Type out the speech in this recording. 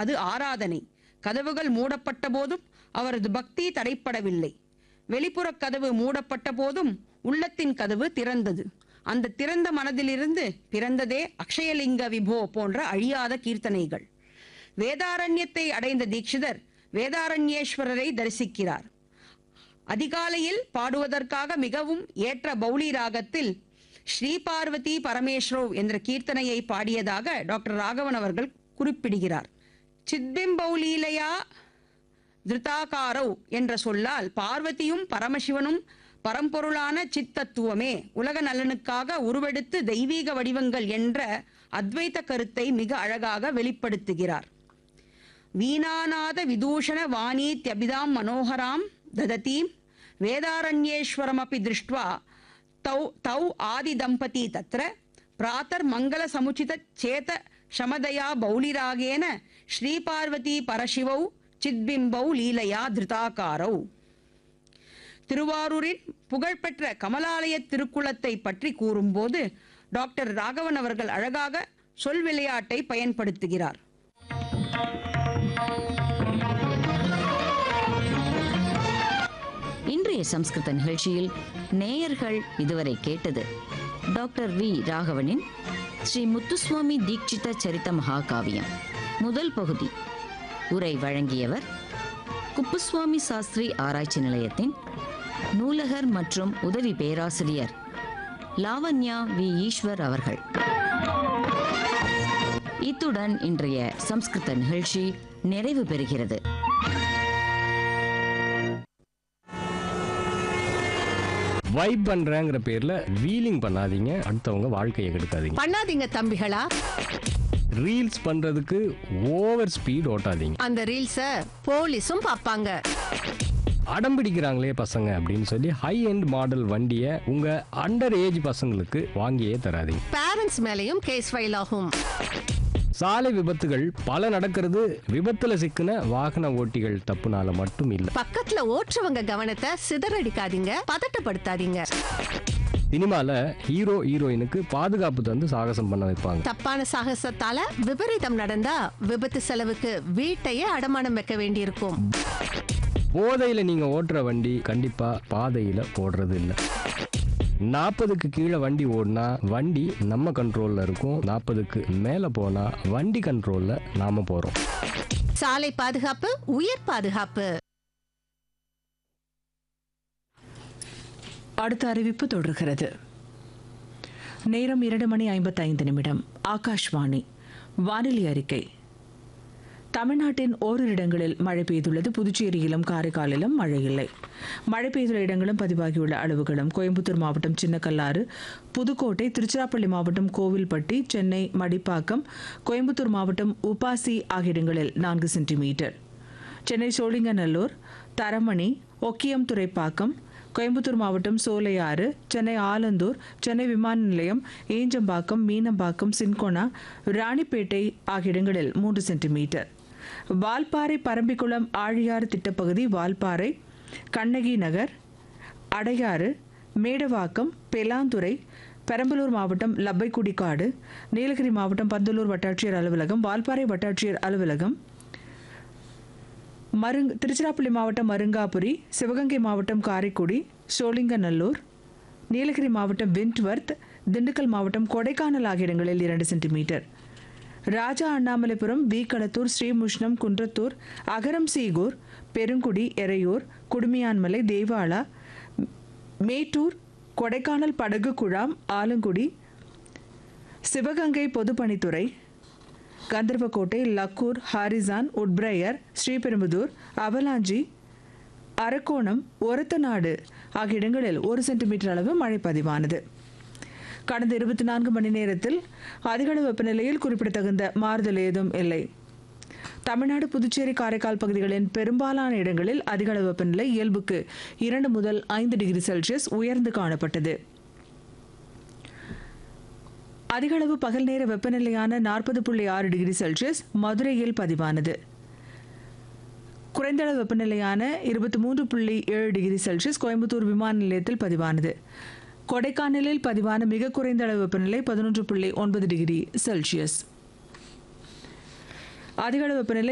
அது ஆராதனை கதவுகள் மூடப்பட்ட போதும் அவரது பக்தி தடைப்படவில்லை வெளிப்புறக் கதவு மூடப்பட்ட போதும் உள்ளத்தின் கதவு திறந்தது அந்த திறந்த மனதிலிருந்து பிறந்ததே அக்ஷயலிங்க விபோ போன்ற அழியாத கீர்த்தனைகள் வேதாரண்யத்தை அடைந்த தீட்சிதர் வேதாரண்யேஸ்வரரை தரிசிக்கிறார் அதிகாலையில் பாடுவதற்காக மிகவும் ஏற்ற பௌளி ராகத்தில் ஸ்ரீ பார்வதி பரமேஸ்வரவ் என்ற கீர்த்தனையை பாடியதாக டாக்டர் ராகவன் அவர்கள் குறிப்பிடுகிறார் சித்பிம்பௌலீலையா திருத்தாகாரவ் என்ற சொல்லால் பார்வதியும் பரமசிவனும் பரம்பொருளான சித்தத்துவமே உலக நலனுக்காக உருவெடுத்து தெய்வீக வடிவங்கள் என்ற அத்வைத கருத்தை மிக அழகாக வெளிப்படுத்துகிறார் வீணாநாத விதூஷண வாணீத்யபிதாம் மனோகராம் தததீம் வேதாரண்யேஸ்வரமபி திருஷ்ட்வா தௌ தௌ ஆதி தம்பதி தத்ர பிராத்தர் மங்கள சமுச்சித சேத சமதயா பௌலிராகேன ஸ்ரீபார்வதி பரசிவௌ சித்பிம்பௌ லீலையா திருதாகாரௌ திருவாரூரின் புகழ்பெற்ற கமலாலய திருக்குளத்தை பற்றி கூறும்போது டாக்டர் ராகவன் அவர்கள் அழகாக சொல் விளையாட்டை பயன்படுத்துகிறார் இன்றைய சம்ஸ்கிருத நிகழ்ச்சியில் நேயர்கள் இதுவரை கேட்டது டாக்டர் வி ராகவனின் ஸ்ரீ முத்துசுவாமி தீட்சித சரித மகாகாவியம் முதல் பகுதி உரை வழங்கியவர் குப்புசுவாமி சாஸ்திரி ஆராய்ச்சி நிலையத்தின் நூலகர் மற்றும் உதவி பேராசிரியர் லாவண்யா வி ஈஸ்வர் அவர்கள் இத்துடன் இன்றைய சம்ஸ்கிருத நிகழ்ச்சி நிறைவு பெறுகிறது வைப் பண்றேங்கிற பேர்ல வீலிங் பண்ணாதீங்க அடுத்தவங்க வாழ்க்கையை கெடுக்காதீங்க பண்ணாதீங்க தம்பிகளா ரீல்ஸ் பண்றதுக்கு ஓவர் ஸ்பீட் ஓட்டாதீங்க அந்த ரீல்ஸ போலீஸும் பாப்பாங்க அடம் பிடிக்கிறாங்களே பசங்க அப்படின்னு சொல்லி ஹை எண்ட் மாடல் வண்டியை உங்க அண்டர் ஏஜ் பசங்களுக்கு வாங்கியே தராதீங்க பேரண்ட்ஸ் மேலயும் கேஸ் ஃபைல் ஆகும் சாலை விபத்துகள் பல நடக்கிறது விபத்துல சிக்கின வாகன ஓட்டிகள் தப்புனால மட்டும் இல்ல பக்கத்துல ஓட்டுறவங்க கவனத்தை சிதறடிக்காதீங்க பதட்டப்படுத்தாதீங்க சினிமால ஹீரோ ஹீரோயினுக்கு பாதுகாப்பு தந்து சாகசம் பண்ண வைப்பாங்க தப்பான சாகசத்தால விபரீதம் நடந்தா விபத்து செலவுக்கு வீட்டையே அடமானம் வைக்க வேண்டியிருக்கும் போதையில நீங்க ஓட்டுற வண்டி கண்டிப்பா பாதையில ஓடுறது இல்ல நாற்பதுக்கு கீழே வண்டி ஓடினா வண்டி நம்ம கண்ட்ரோல்ல இருக்கும் நாற்பதுக்கு மேல போனா வண்டி கண்ட்ரோல்ல நாம போறோம் சாலை பாதுகாப்பு உயிர் பாதுகாப்பு அடுத்த அறிவிப்பு தொடர்கிறது நேரம் இரண்டு மணி ஐம்பத்தைந்து நிமிடம் ஆகாஷ்வாணி வானிலை அறிக்கை தமிழ்நாட்டின் ஓரிரு இடங்களில் மழை பெய்துள்ளது புதுச்சேரியிலும் காரைக்காலிலும் மழை இல்லை மழை பெய்துள்ள இடங்களும் பதிவாகியுள்ள அளவுகளும் கோயம்புத்தூர் மாவட்டம் சின்னக்கல்லாறு புதுக்கோட்டை திருச்சிராப்பள்ளி மாவட்டம் கோவில்பட்டி சென்னை மடிப்பாக்கம் கோயம்புத்தூர் மாவட்டம் உபாசி ஆகிய இடங்களில் நான்கு சென்டிமீட்டர் சென்னை சோழிங்கநல்லூர் தரமணி ஒக்கியம் துறைப்பாக்கம் கோயம்புத்தூர் மாவட்டம் சோலையாறு சென்னை ஆலந்தூர் சென்னை விமான நிலையம் ஈஞ்சம்பாக்கம் மீனம்பாக்கம் சின்கோனா ராணிப்பேட்டை ஆகிய இடங்களில் மூன்று சென்டிமீட்டர் வால்பாறை பரம்பிக்குளம் ஆழியாறு திட்டப்பகுதி வால்பாறை கண்ணகி நகர் அடையாறு மேடவாக்கம் பெலாந்துறை பெரம்பலூர் மாவட்டம் லப்பைக்குடிக்காடு நீலகிரி மாவட்டம் பந்தலூர் வட்டாட்சியர் அலுவலகம் வால்பாறை வட்டாட்சியர் அலுவலகம் மருங் திருச்சிராப்பள்ளி மாவட்டம் மருங்காபுரி சிவகங்கை மாவட்டம் காரைக்குடி சோழிங்கநல்லூர் நீலகிரி மாவட்டம் விண்ட்வர்த் திண்டுக்கல் மாவட்டம் கொடைக்கானல் ஆகிய இடங்களில் இரண்டு சென்டிமீட்டர் ராஜா அண்ணாமலைபுரம் வீக்களத்தூர் ஸ்ரீமுஷ்ணம் குன்றத்தூர் அகரம் சீகூர் பெருங்குடி எறையூர் குடுமியான்மலை தேவாலா மேட்டூர் கொடைக்கானல் படகு குழாம் ஆலங்குடி சிவகங்கை பொதுப்பணித்துறை Gandarvakottai Lakkur Harrison Woodbriar Sriperumbudur Avalanche Arakkonam Orathanadu ஆகிய இடங்களில் ஒரு சென்டிமீட்டர் அளவு மழை பதிவானது கடந்த இருபத்தி நான்கு மணி நேரத்தில் அதிகளவு வெப்பநிலையில் குறிப்பிடத்தகுந்த மாறுதல் ஏதும் இல்லை தமிழ்நாடு புதுச்சேரி காரைக்கால் பகுதிகளின் பெரும்பாலான இடங்களில் அதிகளவு வெப்பநிலை இயல்புக்கு இரண்டு முதல் ஐந்து டிகிரி செல்சியஸ் உயர்ந்து காணப்பட்டது அதிகளவு பகல் நேர வெப்பநிலையான நாற்பது புள்ளி ஆறு டிகிரி செல்சியஸ் மதுரையில் பதிவானது குறைந்தளவு வெப்பநிலையான இருபத்தி மூன்று புள்ளி ஏழு டிகிரி செல்சியஸ் கோயம்புத்தூர் விமான நிலையத்தில் பதிவானது கொடைக்கானலில் பதிவான மிக குறைந்த அளவு வெப்பநிலை பதினொன்று புள்ளி ஒன்பது டிகிரி செல்சியஸ் அதிகளவு வெப்பநிலை